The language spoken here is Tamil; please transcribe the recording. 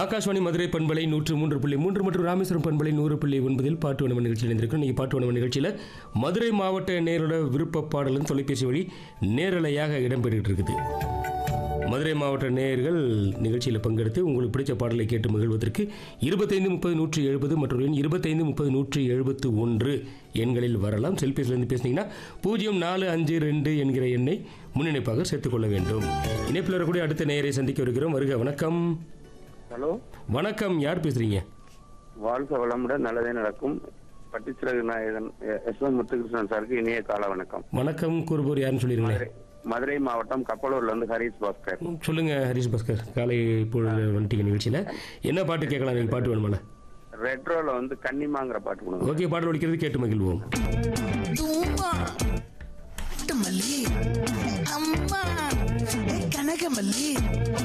ஆகாஷ்வாணி மதுரை பண்பலை நூற்று மூன்று புள்ளி மூன்று மற்றும் ராமேஸ்வரம் பண்பலை நூறு புள்ளி ஒன்பதில் பாட்டு வனம நிகழ்ச்சியில் இணைந்திருக்கிறோம் நீங்கள் பாட்டு வனம நிகழ்ச்சியில் மதுரை மாவட்ட நேரோட விருப்ப பாடலும் தொலைபேசி வழி நேரலையாக இடம்பெற்றுட்டு இருக்குது மதுரை மாவட்ட நேயர்கள் நிகழ்ச்சியில் பங்கெடுத்து உங்களுக்கு பிடிச்ச பாடலை கேட்டு மகிழ்வதற்கு இருபத்தைந்து முப்பது நூற்றி எழுபது மற்றும் எண் இருபத்தைந்து முப்பது நூற்றி எழுபத்து ஒன்று எண்களில் வரலாம் செல்பேசியிலிருந்து பேசுனீங்கன்னா பூஜ்ஜியம் நாலு அஞ்சு ரெண்டு என்கிற எண்ணை முன்னிணைப்பாக சேர்த்துக்கொள்ள வேண்டும் இணைப்பில் வரக்கூடிய அடுத்த நேயரை சந்திக்க இருக்கிறோம் வருக வணக்கம் ஹலோ வணக்கம் யார் பேசுறீங்க வாழ்க வளமுடன் நல்லதே நடக்கும் பட்டிச்சிறகு நாயகன் எ- எஸ் எம் முத்துகிருஷ்ணன் சாருக்கு இனிய கால வணக்கம் வணக்கம் கூறுபவர் யாருன்னு சொல்லிருங்களேன் மதுரை மதுரை மாவட்டம் கப்பலூர்ல இருந்து ஹரிஸ் பாஸ்கர் சொல்லுங்க ஹரிஷ் பாஸ்கர் காலை பொழுது வந்துட்டீங்க நிகழ்ச்சியில் என்ன பாட்டு கேட்கலாம் நீங்கள் பாட்டு வேணுமால ரெட்ரோல வந்து கன்னிமாங்கிற பாட்டு கொடுங்க ஓகே பாடல் ஒழிக்கிறது கேட்டு மகிழ்வோம் தூமா மல்லி அம்மா கனகமல்லி